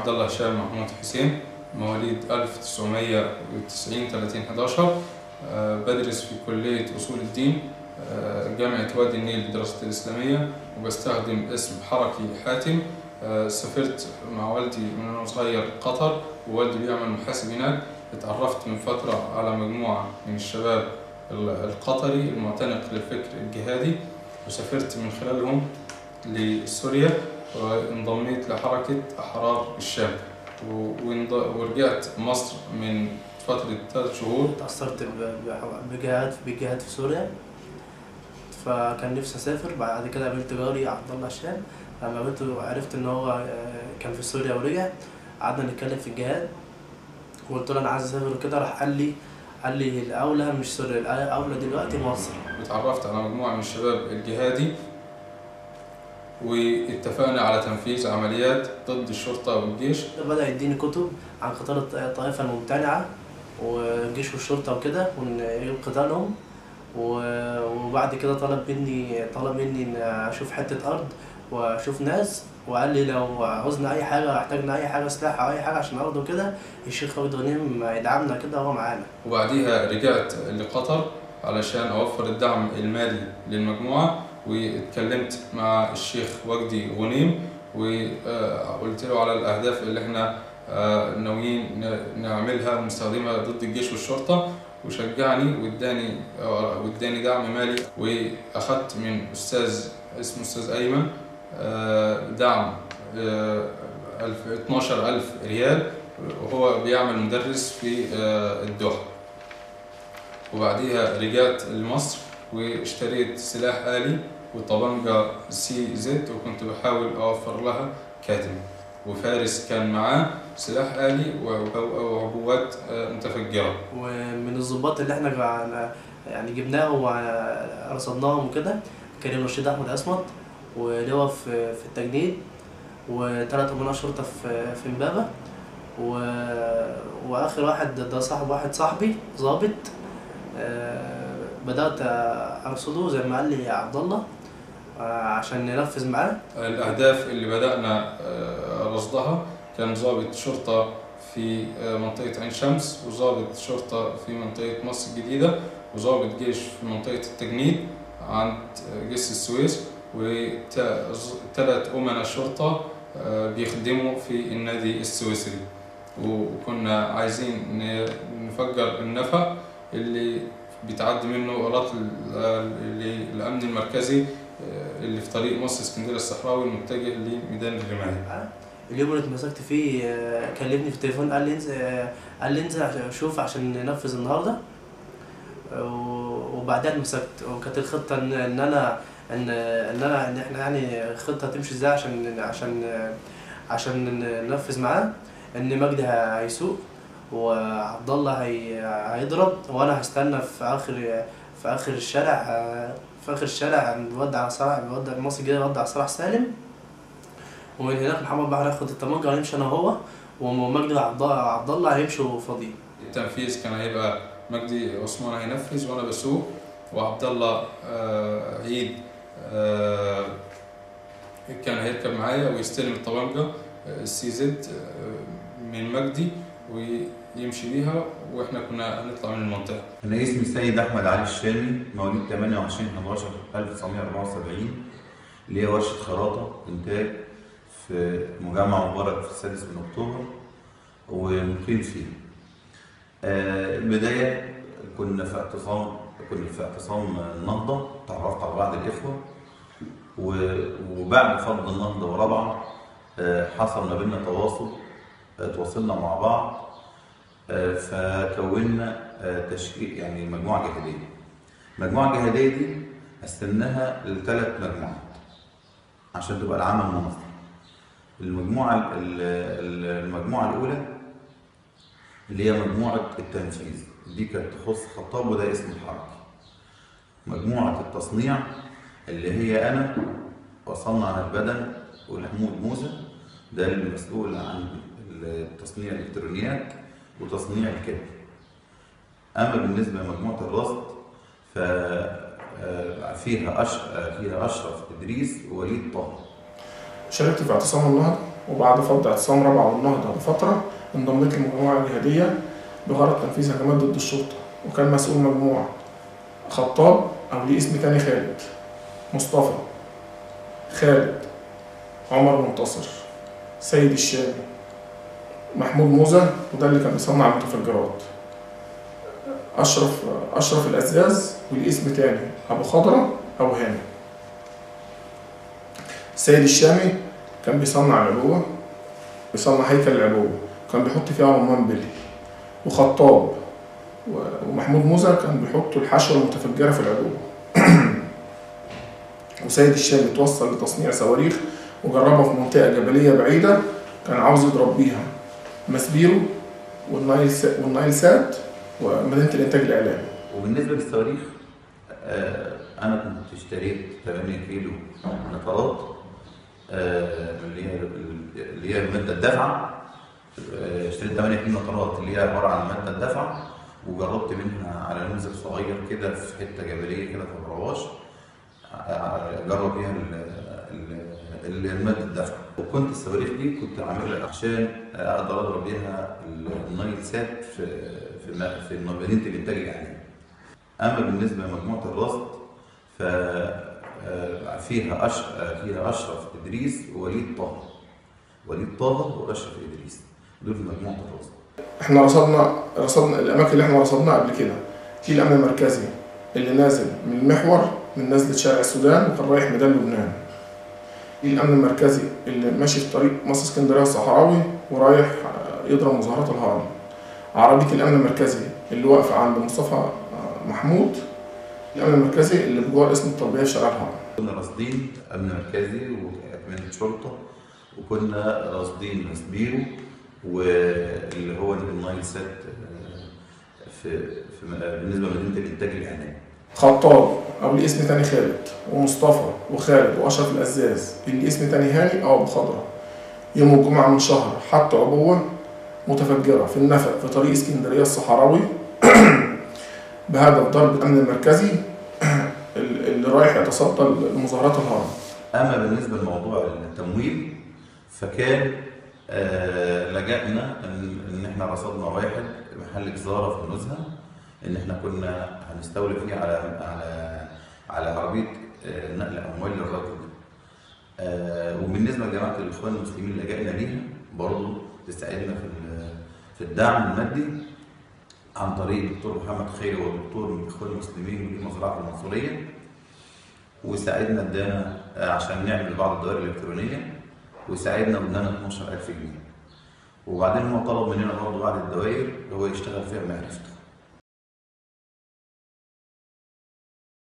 الله هشام محمود حسين مواليد 1990 30 11 آه، بدرس في كلية أصول الدين آه، جامعة وادي النيل للدراسات الإسلامية وبستخدم اسم حركي حاتم آه، سافرت مع والدي من وأنا صغير قطر ووالدي بيعمل محاسب هناك اتعرفت من فترة على مجموعة من الشباب ال- القطري المعتنق للفكر الجهادي وسافرت من خلالهم لسوريا وانضميت لحركة أحرار الشام و- وانض- ورجعت مصر من فترة ثلاث شهور تأثرت ب- ب- بجهاد بجهاد في سوريا فكان نفسي أسافر بعد كده قابلت جاري عبد الله هشام لما قابلته عرفت إن هو آه، كان في سوريا ورجع قعدنا نتكلم في الجهاد وقلت له أنا عايز أسافر وكده راح قال لي قال لي الأولى مش سوريا الأولى دلوقتي مصر وتعرفت على مجموعة من الشباب الجهادي واتفقنا على تنفيذ عمليات ضد الشرطة والجيش بدأ يديني كتب عن قتال الط- الطائفة الممتنعة والجيش والشرطة وكده وإن قتالهم و- وبعد كده طلب مني طلب مني إن أشوف حتة أرض وأشوف ناس وقال لي لو عوزنا أي حاجة احتاجنا أي حاجة سلاح أو أي حاجة عشان أرض وكده الشيخ خالد غنيم يدعمنا كده وهو معانا وبعديها رجعت لقطر علشان أوفر الدعم المالي للمجموعة واتكلمت مع الشيخ وجدي غنيم وقلت له على الأهداف اللي احنا آه، ناويين ن- نعملها ونستخدمها ضد الجيش والشرطة وشجعني واداني آه، واداني دعم مالي واخدت من استاذ اسمه استاذ ايمن آه، دعم آه، ألف- 12000 ريال وهو بيعمل مدرس في آه، الدوحة وبعديها رجعت لمصر واشتريت سلاح آلي وطبنجة سي زد وكنت بحاول أوفر لها كاتم وفارس كان معاه سلاح آلي وعبو- وعبوات آه، متفجرة ومن الضباط اللي احنا جا- يعني جبناهم ورصدناهم وكده كريم رشيد احمد اسمت ولواء في في التجنيد وثلاث امناء شرطه في في امبابه و... واخر واحد ده صاحب واحد صاحبي ظابط آه، بدات ارصده زي ما قال لي عبد الله آه، عشان ننفذ معاه الأهداف اللي بدأنا آه، رصدها كان ضابط شرطة في آه، منطقة عين شمس وضابط شرطة في منطقة مصر الجديدة وضابط جيش في منطقة التجنيد عند جسر السويس وثلاث أمنا شرطة آه، بيخدموا في النادي السويسري وكنا عايزين ن- نفجر النفق اللي بيتعدي منه رطل الأمن المركزي آه، اللي في طريق مصر اسكندريه الصحراوي المتجه لميدان الرماية اليوم اللي اتمسكت فيه آه، كلمني في التليفون قال لي انزل آه، قال لي انزل عشان شوف عشان ننفذ النهارده آه، و- وبعدها اتمسكت وكانت الخطه ان ان انا ان ان انا ان احنا يعني الخطه هتمشي ازاي عشان عشان آه، عشان ننفذ معاه ان مجدي ه- هيسوق وعبد الله هي هيضرب وانا هستنى في اخر في اخر الشارع آه، في اخر الشارع بيودي على صلاح بيودي مصر الجديدة بيودي على صلاح سالم ومن هناك محمد بحر هياخد الطمانجة وهنمشي انا وهو ومجدي عبد عبد الله هيمشوا فاضيين التنفيذ كان هيبقى مجدي عثمان هينفذ وانا بسوق وعبد الله آه، عيد آه، كان هيركب معايا ويستلم الطبنجة آه، السي زد آه، من مجدي ويمشي بيها واحنا كنا هنطلع من المنطقة أنا اسمي السيد أحمد علي الشامي مواليد 28 11 1974 اللي هي ورشة خراطة إنتاج في مجمع مبارك في السادس من أكتوبر ومقيم فيه. آه، البداية كنا في اعتصام كنا في اعتصام النهضة تعرفت على بعض الإخوة و- وبعد فرض النهضة ورابعة آه، حصل ما بيننا تواصل آه، تواصلنا مع بعض آه، فكونا آه، تشكيل يعني مجموعة جهادية. المجموعة الجهادية دي قسمناها لثلاث مجموعات عشان تبقى العمل منظم. المجموعة ال- ال- المجموعة الأولى اللي هي مجموعة التنفيذ دي كانت تخص خطاب وده اسم الحركة. مجموعة التصنيع اللي هي أنا وصنع البدن والحمود موسى ده المسؤول عن تصنيع الإلكترونيات وتصنيع الكتب. أما بالنسبة لمجموعة الرصد ففيها أش... فيها أشرف إدريس ووليد طه. شاركت في اعتصام النهضة وبعد فض اعتصام رابعة والنهضة بفترة انضميت للمجموعة الجهادية بغرض تنفيذ هجمات ضد الشرطة وكان مسؤول مجموعة خطاب أو ليه اسم تاني خالد مصطفى خالد عمر منتصر سيد الشامي محمود موزة وده اللي كان بيصنع المتفجرات أشرف أشرف الأزاز وليه اسم تاني أبو خضرة أو هاني السيد الشامي كان بيصنع العبوة بيصنع هيكل العبوة كان بيحط فيها رمان بلي وخطاب و- ومحمود موزة كان بيحطوا الحشوة المتفجرة في العبوة وسيد الشامي توصل لتصنيع صواريخ وجربها في منطقة جبلية بعيدة كان عاوز يضرب بيها مسبيرو والنايل سا- والنايل سات ومدينة الإنتاج الإعلامي وبالنسبه للصواريخ آه، انا كنت اشتريت 8 كيلو نطرات آه، اللي هي اللي هي الماده الدافعه آه، اشتريت 8 كيلو نطرات اللي هي عباره عن الماده الدافعه وجربت منها على نموذج صغير كده في حته جبليه كده في الرواش آه، اجرب فيها ال- ال- ال- الماده الدافعه وكنت الصواريخ دي كنت عاملها عشان اقدر اضرب بيها النايل سات في في م- في مدينه الانتاج الاعلامي اما بالنسبه لمجموعه الرصد ف آه، فيها أش... آه، فيها اشرف ادريس ووليد طه وليد طه واشرف ادريس دول في مجموعه الرصد احنا رصدنا رصدنا الاماكن اللي احنا رصدناها قبل كده في الامن المركزي اللي نازل من المحور من نزله شارع السودان وكان رايح ميدان لبنان في الامن المركزي اللي ماشي في طريق مصر اسكندريه الصحراوي ورايح آه، يضرب مظاهرات الهرم عربيه الامن المركزي اللي واقفه عند مصطفى آه، محمود الامن المركزي اللي بجوار اسم الطلبيه في شارع الهرم كنا راصدين امن مركزي وكمان شرطه وكنا راصدين مسبيرو واللي هو النايل سات آه، في, في م- بالنسبه لمدينه الانتاج الاعلامي خطاب او ليه اسم تاني خالد ومصطفى وخالد واشرف الازاز اللي اسم تاني هاني او ابو خضره يوم الجمعه من شهر حطوا عبوه متفجره في النفق في طريق اسكندريه الصحراوي بهدف ضرب الامن المركزي اللي رايح يتصدى لمظاهرات الهرم اما بالنسبه لموضوع التمويل فكان آه، لجأنا ان إن احنا رصدنا واحد محل جزاره في النزهه ان احنا كنا هنستولي فيه على على على عربيه آه، نقل اموال للراجل ده. آه، وبالنسبه لجماعه الاخوان المسلمين لجأنا ليها برضه تساعدنا في ال- في الدعم المادي عن طريق الدكتور محمد خيري والدكتور من الاخوان المسلمين ودي مزرعه المنصوريه وساعدنا ادانا آه، عشان نعمل بعض الدوائر الالكترونيه وساعدنا وادانا 12000 جنيه وبعدين هو طلب مننا برضه بعد الدوائر هو يشتغل فيها بمعرفته